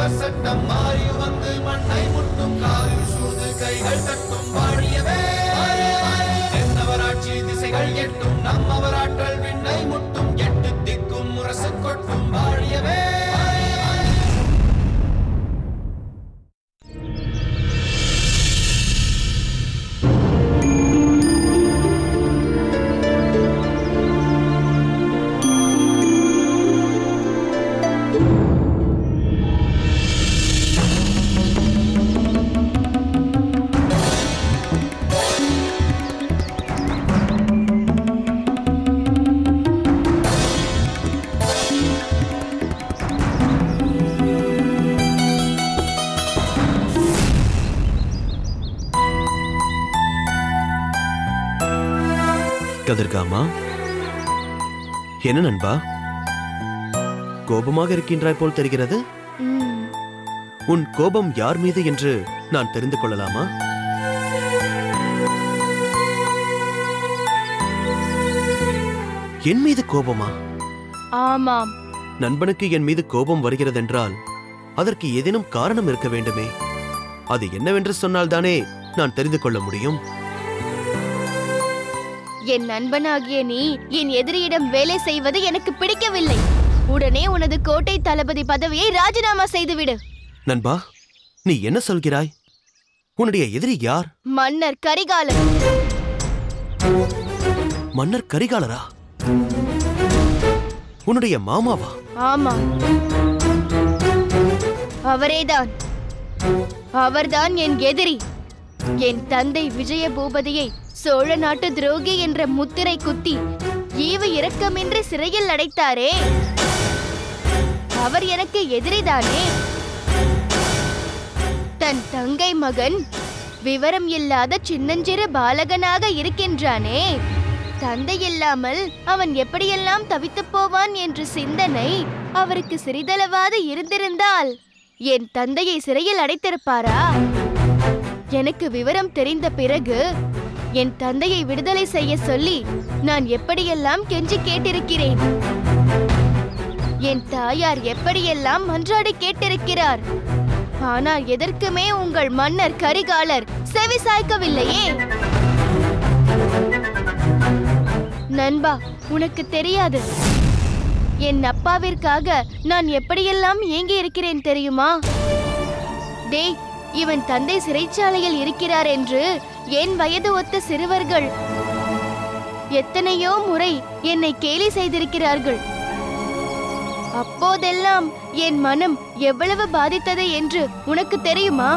சட்டம் மாறி வந்து மண்ணை முட்டும் காலில் சூது கைகள் தட்டும் வாழியவே தென்னவராட்சி திசைகள் எட்டும் நம்மவராற்றல் விண்ணை முட்டும் எட்டு திக்கும் முரசு கொட்டும் வாழியவே கதிர்காமா என்ன நண்பா கோபமாக இருக்கின்றாய் போல் தெரிகிறது ம், உன் கோபம் யார் மீது என்று நான் தெரிந்து கொள்ளலாமா என் மீது கோபமா ஆமாம் நண்பனுக்கு என் மீது கோபம் வருகிறதென்றால் அதற்கு ஏதேனும் காரணம் இருக்க வேண்டுமே அது என்னவென்று சொன்னால்தானே நான் தெரிந்து கொள்ள முடியும் என் நண்பனாகிய நீ என் எதிரியிடம் வேலை செய்வது எனக்கு பிடிக்கவில்லை உடனே உனது கோட்டை தளபதி பதவியை ராஜினாமா செய்துவிடு நண்பா நீ என்ன சொல்கிறாய் உன்னுடைய எதிரி யார் மன்னர் கரிகாலன் மன்னர் கரிகாலரா உன்னுடைய மாமாவா ஆமாம் அவரேதான் அவர்தான் என் எதிரி என் தந்தை விஜய பூபதியை சோழ நாட்டு துரோகி என்ற முத்திரை குத்தி ஈவு இரக்கமின்றி சிறையில் அடைத்தாரே அவர் எனக்கு எதிரிதானே தன் தங்கை மகன் விவரம் இல்லாத சின்னஞ்சிறு பாலகனாக இருக்கின்றானே தந்தை இல்லாமல் அவன் எப்படியெல்லாம் தவித்துப் போவான் என்ற சிந்தனை அவருக்கு சிறிதளவாது இருந்திருந்தால் என் தந்தையை சிறையில் அடைத்திருப்பாரா எனக்கு விவரம் தெரிந்த பிறகு என் தந்தையை விடுதலை செய்ய சொல்லி நான் எப்படியெல்லாம் கெஞ்சி கேட்டிருக்கிறேன் என் தாயார் எப்படியெல்லாம் மன்றாடி கேட்டிருக்கிறார் ஆனால் எதற்குமே உங்கள் மன்னர் கரிகாலர் செவி சாய்க்கவில்லையே நண்பா உனக்கு தெரியாது என் அப்பாவிற்காக நான் எப்படியெல்லாம் ஏங்கி இருக்கிறேன் தெரியுமா டேய் இவன் தந்தை சிறைச்சாலையில் இருக்கிறார் என்று என் வயது ஒத்த சிறுவர்கள் எத்தனையோ முறை என்னை கேலி செய்திருக்கிறார்கள் அப்போதெல்லாம் என் மனம் எவ்வளவு பாதித்தது என்று உனக்கு தெரியுமா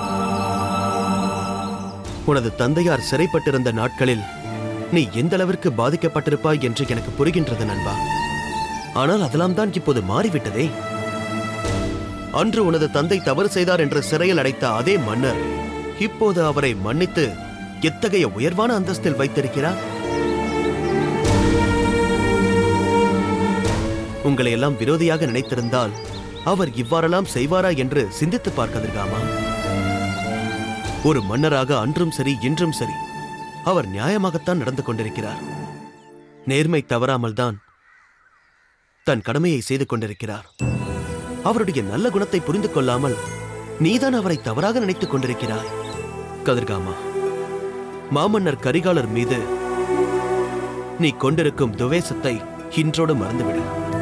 உனது தந்தையார் சிறைப்பட்டிருந்த நாட்களில் நீ எந்த அளவிற்கு பாதிக்கப்பட்டிருப்பாய் என்று எனக்கு புரிகின்றது நண்பா ஆனால் அதெல்லாம் தான் இப்போது மாறிவிட்டதே அன்று உனது தந்தை தவறு செய்தார் என்று சிறையில் அடைத்த அதே மன்னர் இப்போது அவரை மன்னித்து எத்தகைய உயர்வான அந்தஸ்தில் வைத்திருக்கிறார் உங்களை எல்லாம் விரோதியாக நினைத்திருந்தால் அவர் இவ்வாறெல்லாம் செய்வாரா என்று சிந்தித்து பார்க்கதிர்காமா ஒரு மன்னராக அன்றும் சரி இன்றும் சரி அவர் நியாயமாகத்தான் நடந்து கொண்டிருக்கிறார் நேர்மை தவறாமல் தான் தன் கடமையை செய்து கொண்டிருக்கிறார் அவருடைய நல்ல குணத்தை புரிந்து கொள்ளாமல் நீதான் அவரை தவறாக நினைத்துக் கொண்டிருக்கிறாய் கதிர்காமா மாமன்னர் கரிகாலர் மீது நீ கொண்டிருக்கும் துவேசத்தை இன்றோடு மறந்துவிடு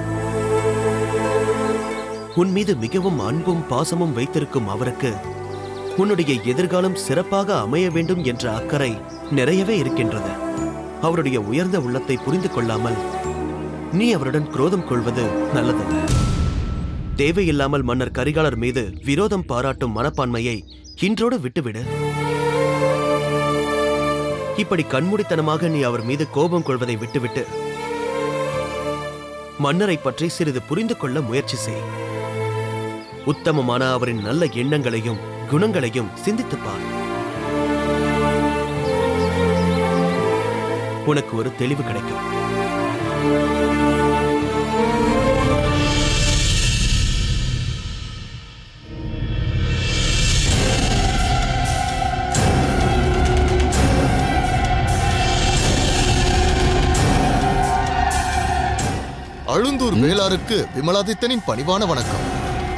உன் மீது மிகவும் அன்பும் பாசமும் வைத்திருக்கும் அவருக்கு உன்னுடைய எதிர்காலம் சிறப்பாக அமைய வேண்டும் என்ற அக்கறை நிறையவே இருக்கின்றது அவருடைய உயர்ந்த உள்ளத்தை புரிந்து கொள்ளாமல் நீ அவருடன் குரோதம் கொள்வது நல்லதல்ல தேவையில்லாமல் மன்னர் கரிகாலர் மீது விரோதம் பாராட்டும் மனப்பான்மையை இன்றோடு விட்டுவிடு இப்படி கண்மூடித்தனமாக நீ அவர் மீது கோபம் கொள்வதை விட்டுவிட்டு மன்னரை பற்றி சிறிது புரிந்து கொள்ள முயற்சி செய் உத்தமமான அவரின் நல்ல எண்ணங்களையும் குணங்களையும் சிந்தித்துப் பார் உனக்கு ஒரு தெளிவு கிடைக்கும் அழுந்தூர் வேளாருக்கு விமலாதித்தனின் பணிவான வணக்கம்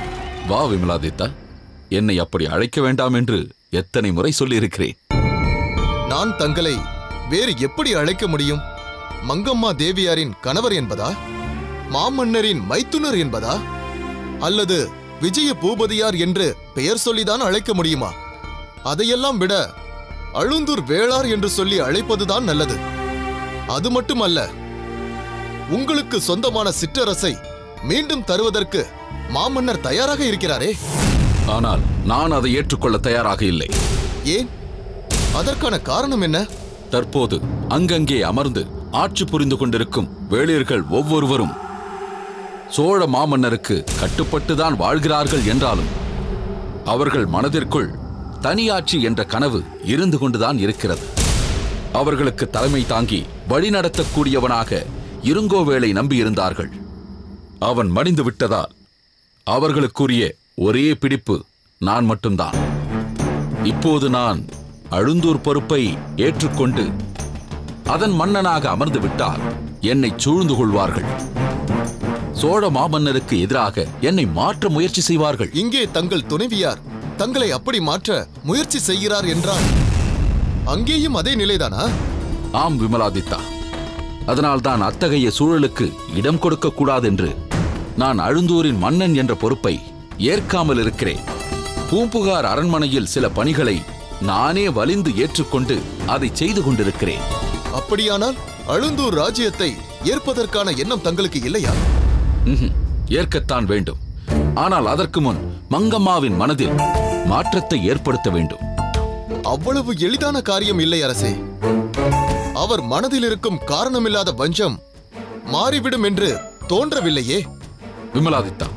வா விமலாதித்தா என்னை அப்படி அழைக்க வேண்டாம் என்று எத்தனை முறை சொல்லியிருக்கிறேன் நான் தங்களை வேறு எப்படி அழைக்க முடியும் மங்கம்மா தேவியாரின் கணவர் என்பதா மாமன்னரின் மைத்துனர் என்பதா அல்லது விஜய பூபதியார் என்று பெயர் சொல்லிதான் அழைக்க முடியுமா அதையெல்லாம் விட அழுந்தூர் வேளார் என்று சொல்லி அழைப்பதுதான் நல்லது அது மட்டுமல்ல உங்களுக்கு சொந்தமான சிற்றரசை மீண்டும் தருவதற்கு மாமன்னர் தயாராக இருக்கிறாரே ஆனால் நான் அதை ஏற்றுக்கொள்ள தயாராக இல்லை ஏன் அதற்கான காரணம் என்ன தற்போது அங்கங்கே அமர்ந்து ஆட்சி புரிந்து கொண்டிருக்கும் வேளிர்கள் ஒவ்வொருவரும் சோழ மாமன்னருக்கு கட்டுப்பட்டுதான் வாழ்கிறார்கள் என்றாலும் அவர்கள் மனதிற்குள் தனியாட்சி என்ற கனவு இருந்து கொண்டுதான் இருக்கிறது அவர்களுக்கு தலைமை தாங்கி வழிநடத்தக்கூடியவனாக இருங்கோவேளை நம்பியிருந்தார்கள் அவன் மடிந்து விட்டதால் அவர்களுக்குரிய ஒரே பிடிப்பு நான் மட்டும்தான் இப்போது நான் அழுந்தூர் பொறுப்பை ஏற்றுக்கொண்டு அதன் மன்னனாக அமர்ந்து விட்டால் என்னை சூழ்ந்து கொள்வார்கள் சோழ மாமன்னருக்கு எதிராக என்னை மாற்ற முயற்சி செய்வார்கள் இங்கே தங்கள் துணைவியார் தங்களை அப்படி மாற்ற முயற்சி செய்கிறார் என்றால் அங்கேயும் அதே நிலைதானா ஆம் விமலாதித்தா அதனால்தான் அத்தகைய சூழலுக்கு இடம் கொடுக்க கூடாதென்று நான் அழுந்தூரின் மன்னன் என்ற பொறுப்பை ஏற்காமல் இருக்கிறேன் பூம்புகார் அரண்மனையில் சில பணிகளை நானே வலிந்து ஏற்றுக்கொண்டு அதை செய்து கொண்டிருக்கிறேன் அப்படியானால் அழுந்தூர் ராஜ்யத்தை ஏற்பதற்கான எண்ணம் தங்களுக்கு இல்லையா ம்ஹும். ஏற்கத்தான் வேண்டும் ஆனால் அதற்கு முன் மங்கம்மாவின் மனதில் மாற்றத்தை ஏற்படுத்த வேண்டும் அவ்வளவு எளிதான காரியம் இல்லை அரசே அவர் மனதில் இருக்கும் காரணமில்லாத வஞ்சம் மாறிவிடும் என்று தோன்றவில்லையே விமலாதித்தா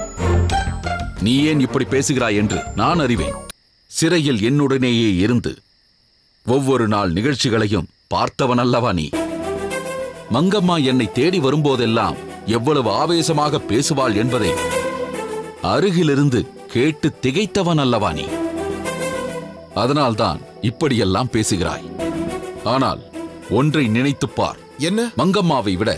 நீ ஏன் இப்படி பேசுகிறாய் என்று நான் அறிவேன் சிறையில் என்னுடனேயே இருந்து ஒவ்வொரு நாள் நிகழ்ச்சிகளையும் பார்த்தவன் அல்லவா நீ மங்கம்மா என்னை தேடி வரும்போதெல்லாம் எவ்வளவு ஆவேசமாக பேசுவாள் என்பதை அருகிலிருந்து கேட்டு திகைத்தவன் அல்லவா நீ அதனால்தான் இப்படியெல்லாம் பேசுகிறாய் ஆனால் ஒன்றை நினைத்துப் பார் என்ன மங்கம்மாவை விட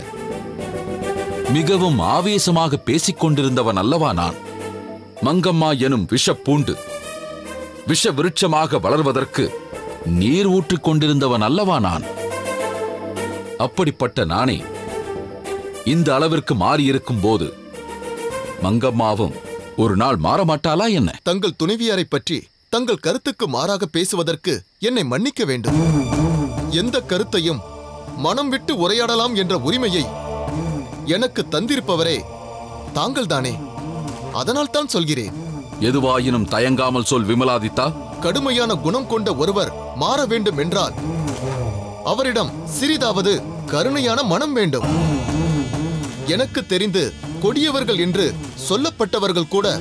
மிகவும் ஆவேசமாக பேசிக் கொண்டிருந்தவன் அல்லவா நான் மங்கம்மா எனும் விஷப்பூண்டு விஷ விருட்சமாக வளர்வதற்கு நீர் ஊற்றிக் கொண்டிருந்தவன் அல்லவா நான் அப்படிப்பட்ட நானே இந்த அளவிற்கு மாறியிருக்கும் போது மங்கம்மாவும் ஒரு நாள் மாறமாட்டாளா என்ன தங்கள் துணைவியாரை பற்றி தங்கள் கருத்துக்கு மாறாக பேசுவதற்கு என்னை மன்னிக்க வேண்டும் எந்த கருத்தையும் மனம் விட்டு உரையாடலாம் என்ற உரிமையை எனக்கு தந்திருப்பவரே தாங்கள்தானே அதனால் தான் சொல்கிறேன் எதுவாயினும் தயங்காமல் சொல் விமலாதித்தா கடுமையான குணம் கொண்ட ஒருவர் மாற வேண்டும் என்றால் அவரிடம் சிறிதாவது கருணையான மனம் வேண்டும் எனக்கு தெரிந்து கொடியவர்கள் என்று சொல்லப்பட்டவர்கள் கூட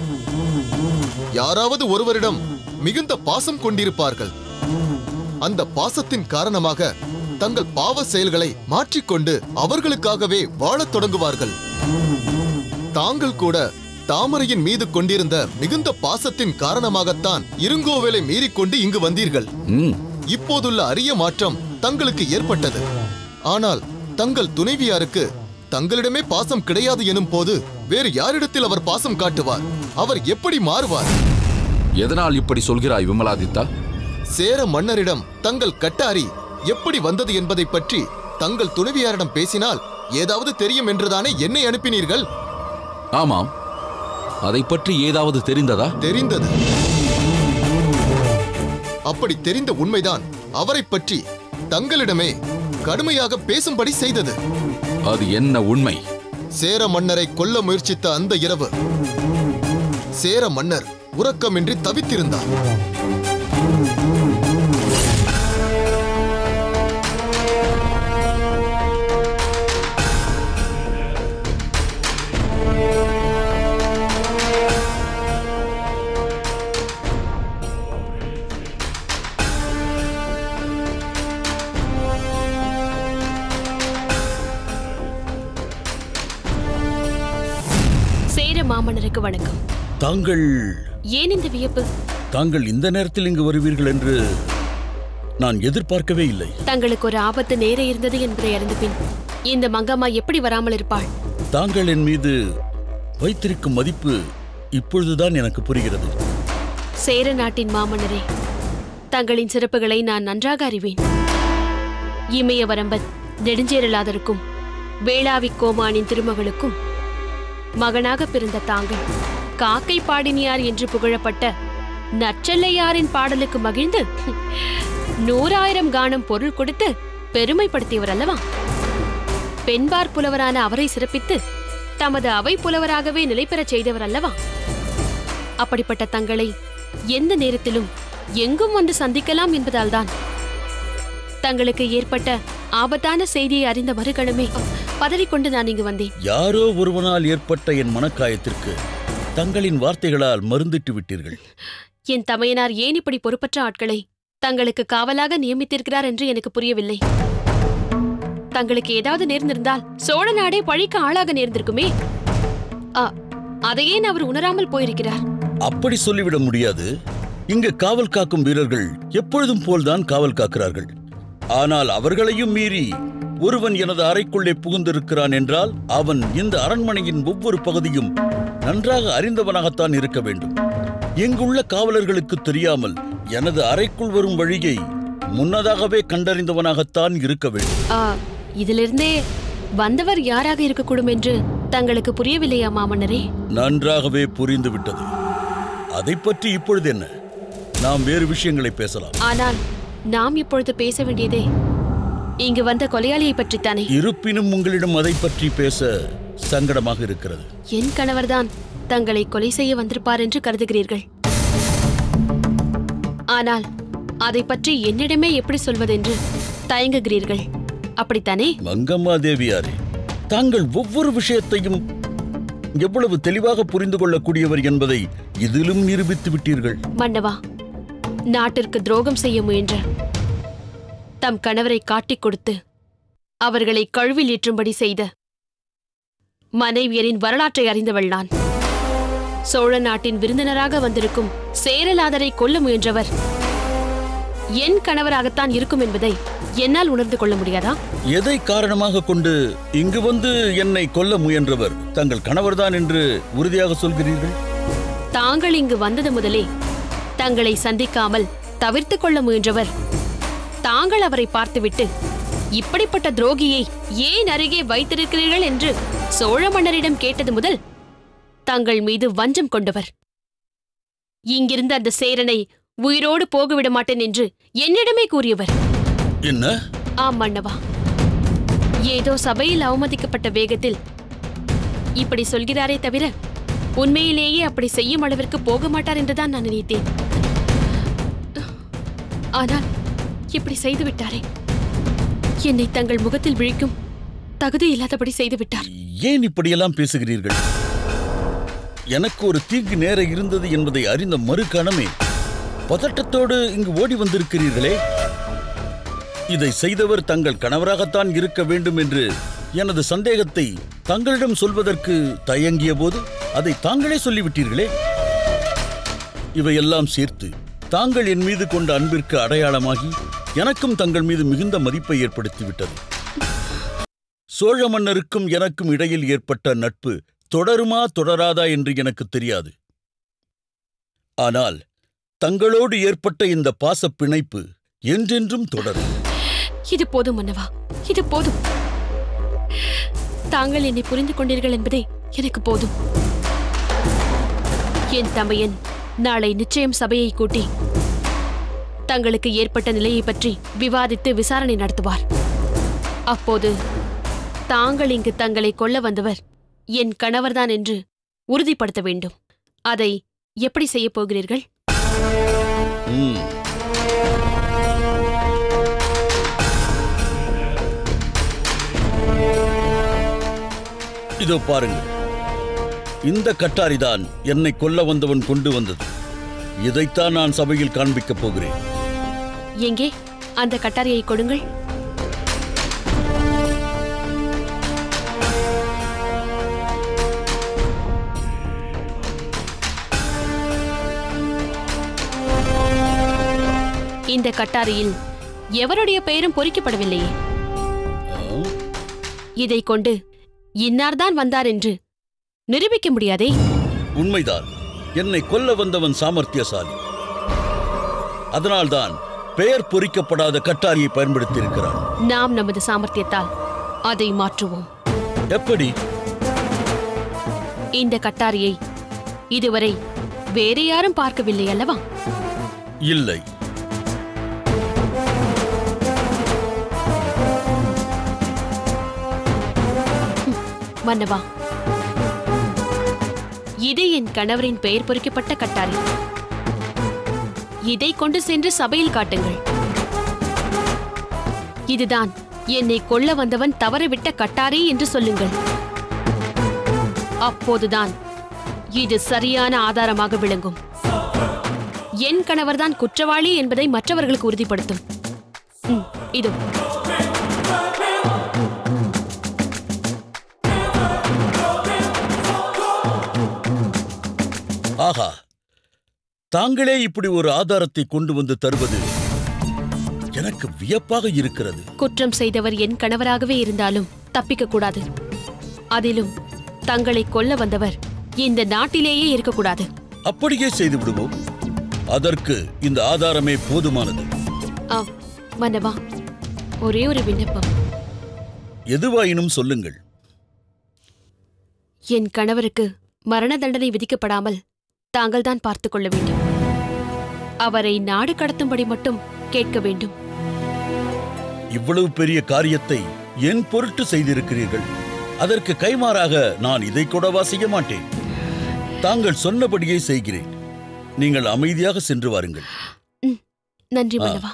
யாராவது ஒருவரிடம் மிகுந்த பாசம் கொண்டிருப்பார்கள் அந்த பாசத்தின் காரணமாக தங்கள் பாவ செயல்களை மாற்றிக்கொண்டு அவர்களுக்காகவே வாழத் தொடங்குவார்கள் தாங்கள் கூட தாமரையின் மீது கொண்டிருந்த மிகுந்த பாசத்தின் காரணமாகத்தான் இருங்கோவேலை மீறிக்கொண்டு இங்கு வந்தீர்கள் ம் இப்போதுள்ள அரிய மாற்றம் தங்களுக்கு ஏற்பட்டது ஆனால் தங்கள் துணைவியாருக்கு தங்களிடமே பாசம் கிடையாது எனும் போது வேறு யாரிடத்தில் அவர் பாசம் காட்டுவார் அவர் எப்படி மாறுவார் எதனால் இப்படி சொல்கிறாய் விமலாதித்தா சேர மன்னரிடம் தங்கள் கட்டாரி எப்படி வந்தது என்பதை பற்றி தங்கள் துணைவியாரிடம் பேசினால் ஏதாவது தெரியும் என்றுதானே என்னை அனுப்பினீர்கள் ஆமாம் அதை பற்றி ஏதாவது தெரிந்ததா தெரிந்தது அப்படி தெரிந்த உண்மைதான் அவரை பற்றி தங்களிடமே கடுமையாக பேசும்படி செய்தது அது என்ன உண்மை சேர மன்னரை கொல்ல முயற்சித்த அந்த இரவு சேர மன்னர் உறக்கமின்றி தவித்திருந்தார் சேர மாமன்னருக்கு வணக்கம் தாங்கள் ஏன் இந்த வியப்பு தாங்கள் இந்த நேரத்தில் இங்கு வருவீர்கள் என்று நான் எதிர்பார்க்கவே இல்லை தங்களுக்கு ஒரு ஆபத்து நேர இருந்தது என்பதை அறிந்த பின் இந்த மங்கம்மா எப்படி வராமல் இருப்பாள் தாங்கள் என் மீது வைத்திருக்கும் மதிப்பு இப்பொழுதுதான் எனக்கு புரிகிறது சேர நாட்டின் மாமன்னரே தங்களின் சிறப்புகளை நான் நன்றாக அறிவேன் இமயவரம்பன் நெடுஞ்சேரலாதருக்கும் வேளாவி கோமானின் திருமகளுக்கும் மகனாக பிறந்த தாங்கள் காக்கை பாடினியார் என்று புகழப்பட்ட நற்றல்லையாரின் பாடலுக்கு மகிழ்ந்து நூறாயிரம் கானம் பொருள் கொடுத்து பெருமைப்படுத்தியவர் அல்லவா பெண்பார் புலவரான அவரை சிறப்பித்து தமது அவை புலவராகவே நிலை பெறச் செய்தவர் அல்லவா அப்படிப்பட்ட தங்களை எந்த நேரத்திலும் எங்கும் வந்து சந்திக்கலாம் என்பதால்தான் தங்களுக்கு ஏற்பட்ட ஆபத்தான செய்தியை அறிந்த மறுகணமே பதறிக்கொண்டு நான் இங்கு வந்தேன் யாரோ ஒருவனால் ஏற்பட்ட என் மனக்காயத்திற்கு தங்களின் வார்த்தைகளால் மருந்திட்டு விட்டீர்கள் என் தமையனார் ஏன் இப்படி பொறுப்பற்ற ஆட்களை தங்களுக்கு காவலாக நியமித்திருக்கிறார் என்று எனக்கு புரியவில்லை தங்களுக்கு ஏதாவது நேர்ந்திருந்தால் சோழ நாடே பழிக்க ஆளாக நேர்ந்திருக்குமே ஆ, அதையே அவர் உணராமல் போயிருக்கிறார் அப்படி சொல்லிவிட முடியாது இங்கு காவல் காக்கும் வீரர்கள் எப்பொழுதும் போல்தான் காவல் காக்கிறார்கள் ஆனால் அவர்களையும் மீறி ஒருவன் எனது அறைக்குள்ளே புகுந்திருக்கிறான் என்றால் அவன் இந்த அரண்மனையின் ஒவ்வொரு பகுதியும் நன்றாக அறிந்தவனாகத்தான் இருக்க வேண்டும் இங்குள்ள காவலர்களுக்கு தெரியாமல் எனது அறைக்குள் வரும் வழியை முன்னதாகவே கண்டறிந்தவனாகத்தான் இருக்க வேண்டும் ஆ, இதிலிருந்தே வந்தவர் யாராக இருக்கக்கூடும் என்று தங்களுக்கு புரியவில்லையா மாமன்னரே நன்றாகவே புரிந்து விட்டது அதை பற்றி இப்பொழுது என்ன நாம் வேறு விஷயங்களை பேசலாம் ஆனால் நாம் இப்பொழுது பேச வேண்டியதே இங்கு வந்த கொலையாளியை பற்றித்தானே இருப்பினும் உங்களிடம் அதை பற்றி பேச சங்கடமாக இருக்கிறது என் கணவர்தான் தங்களை கொலை செய்ய வந்திருப்பார் என்று கருதுகிறீர்கள் ஆனால் அதை பற்றி என்னிடமே எப்படி சொல்வதென்று தயங்குகிறீர்கள் அப்படித்தானே மங்கம்மா தேவியாரே தாங்கள் ஒவ்வொரு விஷயத்தையும் எவ்வளவு தெளிவாக புரிந்து கொள்ளக்கூடியவர் என்பதை இதிலும் நிரூபித்து விட்டீர்கள் மன்னவா நாட்டிற்கு துரோகம் செய்ய முயன்ற தம் கணவரை காட்டிக் கொடுத்து அவர்களை கழுவில் ஏற்றும்படி செய்த மனைவியரின் வரலாற்றை அறிந்தவள் நான் சோழ நாட்டின் விருந்தினராக வந்திருக்கும் சேரலாதரை கொல்ல முயன்றவர் என் கணவராகத்தான் இருக்கும் என்பதை என்னால் உணர்ந்து கொள்ள முடியாதா எதை காரணமாக கொண்டு இங்கு வந்து என்னை கொல்ல முயன்றவர் தங்கள் கணவர்தான் என்று உறுதியாக சொல்கிறீர்கள் தாங்கள் இங்கு வந்தது முதலே தங்களை சந்திக்காமல் தவிர்த்துக் கொள்ள முயன்றவர் தாங்கள் அவரை பார்த்துவிட்டு இப்படிப்பட்ட துரோகியை ஏன் அருகே வைத்திருக்கிறீர்கள் என்று சோழ மன்னரிடம் கேட்டது முதல் தங்கள் மீது வஞ்சம் கொண்டவர் இங்கிருந்த அந்த சேரனை உயிரோடு போகவிட மாட்டேன் என்று என்னிடமே கூறியவர் என்ன ஆம் மன்னவா ஏதோ சபையில் அவமதிக்கப்பட்ட வேகத்தில் இப்படி சொல்கிறாரே தவிர உண்மையிலேயே அப்படி செய்யும் அளவிற்கு போக மாட்டார் என்றுதான் நான் நினைத்தேன் ஆனால் இப்படி செய்து விட்டாரே என்னை தங்கள் முகத்தில் விழிக்கும் தகுதி இல்லாதபடி செய்து விட்டார் ஏன் இப்படியெல்லாம் பேசுகிறீர்கள் எனக்கு ஒரு தீங்கு நேர இருந்தது என்பதை அறிந்த மறுகணமே பதட்டத்தோடு இங்கு ஓடி வந்திருக்கிறீர்களே இதை செய்தவர் தங்கள் கணவராகத்தான் இருக்க வேண்டும் என்று எனது சந்தேகத்தை தங்களிடம் சொல்வதற்கு தயங்கிய போது அதை தாங்களே சொல்லிவிட்டீர்களே இவையெல்லாம் சேர்த்து தாங்கள் என் மீது கொண்ட அன்பிற்கு அடையாளமாகி எனக்கும் தங்கள் மீது மிகுந்த மதிப்பை ஏற்படுத்திவிட்டது சோழ மன்னருக்கும் எனக்கும் இடையில் ஏற்பட்ட நட்பு தொடருமா தொடராதா என்று எனக்கு தெரியாது ஆனால் தங்களோடு ஏற்பட்ட இந்த பாசப் பிணைப்பு என்றென்றும் தொடரும் இது போதும் மன்னவா இது போதும் தாங்கள் என்னை புரிந்து கொண்டீர்கள் என்பதே எனக்கு போதும் என் தமையன் நாளை நிச்சயம் சபையை கூட்டி தங்களுக்கு ஏற்பட்ட நிலையை பற்றி விவாதித்து விசாரணை நடத்துவார் அப்போது தாங்கள் இங்கு தங்களை கொல்ல வந்தவர் என் கணவர்தான் என்று உறுதிப்படுத்த வேண்டும் அதை எப்படி செய்யப் போகிறீர்கள் ம். இதோ பாருங்கள் இந்த கட்டாரிதான் என்னை கொல்ல வந்தவன் கொண்டு வந்தது இதைத்தான் நான் சபையில் காண்பிக்கப் போகிறேன் எங்கே அந்த கட்டாரியை கொடுங்கள் இந்த கட்டாரியில் எவருடைய பெயரும் பொறிக்கப்படவில்லையே ஆ? இதை கொண்டு இன்னார்தான் வந்தார் என்று நிரூபிக்க முடியாதே உண்மைதான் என்னை கொல்ல வந்தவன் சாமர்த்தியசாலி அதனால்தான் பெயர் பொறிக்கப்படாத கட்டாரியை பயன்படுத்தியிருக்கிறான் நாம் நமது சாமர்த்தியத்தால் அதை மாற்றுவோம் எப்படி இந்த கட்டாரியை இதுவரை வேறு யாரும் பார்க்கவில்லை அல்லவா இல்லை மன்னவா இது என் கணவரின் பெயர் பொறிக்கப்பட்ட கட்டாரி இதை கொண்டு சென்று சபையில் காட்டுங்கள் இதுதான் என்னை கொல்ல வந்தவன் தவறவிட்ட கட்டாரி என்று சொல்லுங்கள் அப்போதுதான் இது சரியான ஆதாரமாக விளங்கும் என் கணவர்தான் குற்றவாளி என்பதை மற்றவர்களுக்கு உறுதிப்படுத்தும் ம், இதோ ஆஹா தாங்களே இப்படி ஒரு ஆதாரத்தை கொண்டு வந்து தருவது எனக்கு வியப்பாக இருக்கிறது குற்றம் செய்தவர் என் கணவராகவே இருந்தாலும் தப்பிக்க கூடாது அதிலும் தங்களை கொல்ல வந்தவர் இந்த நாட்டிலேயே இருக்கக்கூடாது அப்படியே செய்து விடுவோம் அதற்கு இந்த ஆதாரமே போதுமானது ஆ, மன்னவா ஒரே ஒரு விண்ணப்பம் எதுவாயினும் சொல்லுங்கள் என் கணவருக்கு மரண தண்டனை விதிக்கப்படாமல் தாங்கள்தான் பார்த்துக் கொள்ள வேண்டும் அவரை நாடு கடத்தும்படி மட்டும் கேட்க வேண்டும் இவ்வளவு பெரிய காரியத்தை என் பொருட்டு செய்திருக்கிறீர்கள் அதற்கு கைமாறாக நான் இதை கூடவா செய்ய மாட்டேன் தாங்கள் சொன்னபடியே செய்கிறேன் நீங்கள் அமைதியாக சென்று வாருங்கள் நன்றி மன்னவா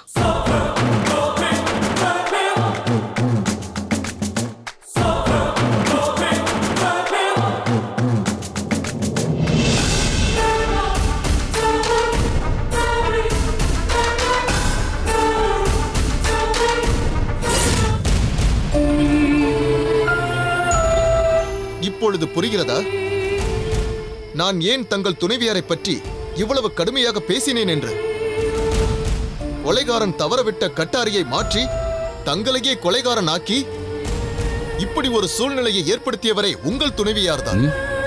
இப்பொழுது புரிகிறதா நான் ஏன் தங்கள் துணைவியாரை பற்றி இவ்வளவு கடுமையாக பேசினேன் என்று கொலைகாரன் தவறவிட்ட கட்டாரியை மாற்றி தங்களையே கொலைகாரன் ஆக்கி இப்படி ஒரு சூழ்நிலையை ஏற்படுத்தியவரை உங்கள் துணைவியார்தான்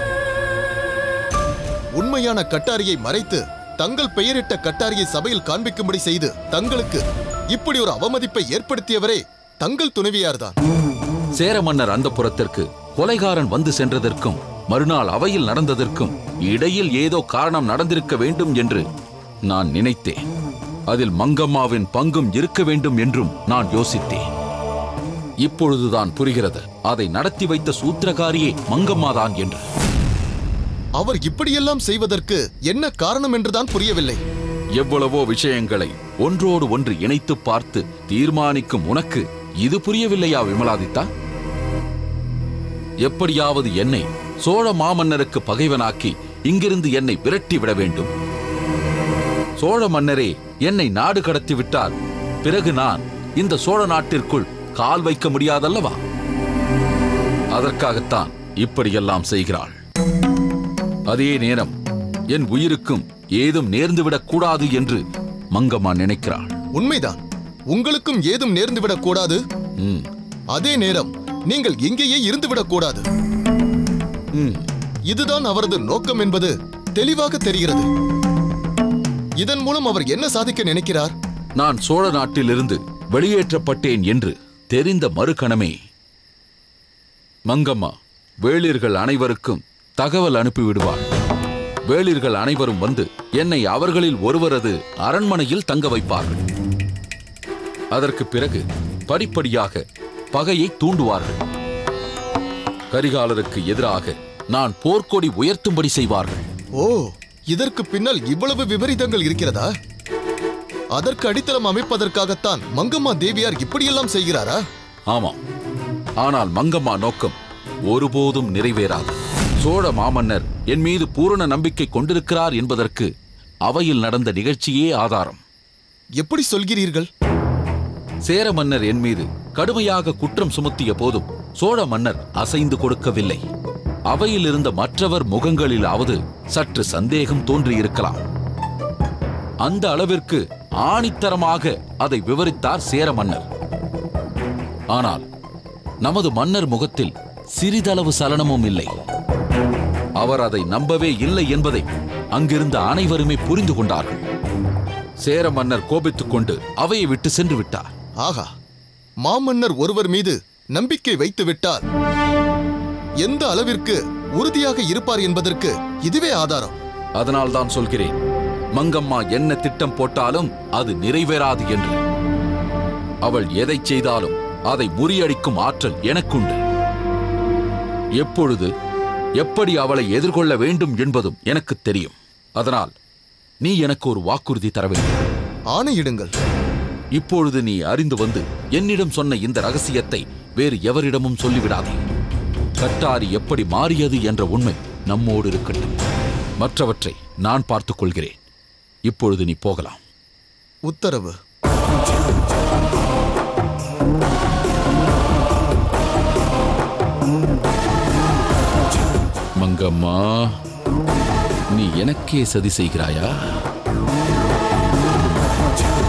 உண்மையான கட்டாரியை மறைத்து தங்கள் பெயரிட்ட கட்டாரியை சபையில் காண்பிக்கும்படி செய்து தங்களுக்கு இப்படி ஒரு அவமதிப்பை ஏற்படுத்தியவரே தங்கள் துணைவியார்தான் சேர மன்னர் அந்த புறத்திற்கு கொலைகாரன் வந்து சென்றதற்கும் மறுநாள் அவையில் நடந்ததற்கும் இடையில் ஏதோ காரணம் நடந்திருக்க வேண்டும் என்று நான் நினைத்தேன் அதில் மங்கம்மாவின் பங்கும் இருக்க வேண்டும் என்றும் நான் யோசித்தேன் இப்பொழுதுதான் புரிகிறது அதை நடத்தி வைத்த சூத்திரகாரியே மங்கம்மாதான் என்று அவர் இப்படியெல்லாம் செய்வதற்கு என்ன காரணம் என்றுதான் புரியவில்லை எவ்வளவோ விஷயங்களை ஒன்றோடு ஒன்று இணைத்து பார்த்து தீர்மானிக்கும் உனக்கு இது புரியவில்லையா விமலாதித்தா எப்படியாவது என்னை சோழ மாமன்னருக்கு பகைவனாக்கி இங்கிருந்து என்னை விரட்டி விட வேண்டும் சோழ மன்னரே என்னை நாடு கடத்தி விட்டால் பிறகு நான் இந்த சோழ நாட்டிற்குள் கால் வைக்க முடியாதல்லவா அதற்காகத்தான் இப்படியெல்லாம் செய்கிறாள் அதே நேரம் என் உயிருக்கும் ஏதும் நேர்ந்துவிடக் கூடாது என்று மங்கம்மா நினைக்கிறாள் உண்மைதான் உங்களுக்கும் ஏதும் நேர்ந்துவிடக் கூடாது ம், அதே நேரம் நீங்கள் எங்கேயே இருந்துவிடக் கூடாது ம். இதுதான் அவரது நோக்கம் என்பது தெளிவாக தெரிகிறது இதன் மூலம் அவர் என்ன சாதிக்க நினைக்கிறார் நான் சோழ நாட்டிலிருந்து வெளியேற்றப்பட்டேன் என்று தெரிந்த மறுகணமே மங்கம்மா வேளிர்கள் அனைவருக்கும் தகவல் அனுப்பிவிடுவார் வேளிர்கள் அனைவரும் வந்து என்னை அவர்களில் ஒருவரது அரண்மனையில் தங்க வைப்பார்கள் அதற்கு பிறகு படிப்படியாக பகையை தூண்டுவார்கள் கரிகாலருக்கு எதிராக நான் போர்க்கொடி உயர்த்தும்படி செய்வார்கள் ஓ இதற்கு பின்னால் இவ்வளவு விபரீதங்கள் இருக்கிறதா அதற்கு அடித்தளம் அமைப்பதற்காகத்தான் மங்கம்மா தேவியார் இப்படியெல்லாம் செய்கிறாரா ஆமாம் ஆனால் மங்கம்மா நோக்கம் ஒருபோதும் நிறைவேறாது சோழ மாமன்னர் என் மீது பூரண நம்பிக்கை கொண்டிருக்கிறார் என்பதற்கு அவையில் நடந்த நிகழ்ச்சியே ஆதாரம் எப்படி சொல்கிறீர்கள் சேர மன்னர் என் மீது கடுமையாக குற்றம் சுமத்திய போதும் சோழ மன்னர் அசைந்து கொடுக்கவில்லை அவையில் இருந்த மற்றவர் முகங்களிலாவது சற்று சந்தேகம் தோன்றியிருக்கலாம் அந்த அளவிற்கு ஆணித்தரமாக அதை விவரித்தார் சேர மன்னர் ஆனால் நமது மன்னர் முகத்தில் சிறிதளவு சலனமும் இல்லை அவர் அதை நம்பவே இல்லை என்பதை அங்கிருந்த அனைவருமே புரிந்து கொண்டார்கள் சேர மன்னர் கோபித்துக் கொண்டு அவையை விட்டு சென்று விட்டார் ஆகா மாமன்னர் ஒருவர் மீது நம்பிக்கை வைத்து விட்டால் எந்த அளவிற்கு உறுதியாக இருப்பார் என்பதற்கு இதுவே ஆதாரம் அதனால் தான் சொல்கிறேன் மங்கம்மா என்ன திட்டம் போட்டாலும் அது நிறைவேறாது என்று அவள் எதை செய்தாலும் அதை முறியடிக்கும் ஆற்றல் எனக்குண்டு எப்பொழுது எப்படி அவளை எதிர்கொள்ள வேண்டும் என்பதும் எனக்கு தெரியும் அதனால் நீ எனக்கு ஒரு வாக்குறுதி தர வேண்டும் ஆணையிடுங்கள் இப்பொழுது நீ அறிந்து வந்து என்னிடம் சொன்ன இந்த ரகசியத்தை வேறு எவரிடமும் சொல்லிவிடாதே கட்டாரி எப்படி மாறியது என்ற உண்மை நம்மோடு இருக்கட்டும் மற்றவற்றை நான் பார்த்துக் கொள்கிறேன் இப்பொழுது நீ போகலாம் உத்தரவு மங்கம்மா நீ எனக்கே சதி செய்கிறாயா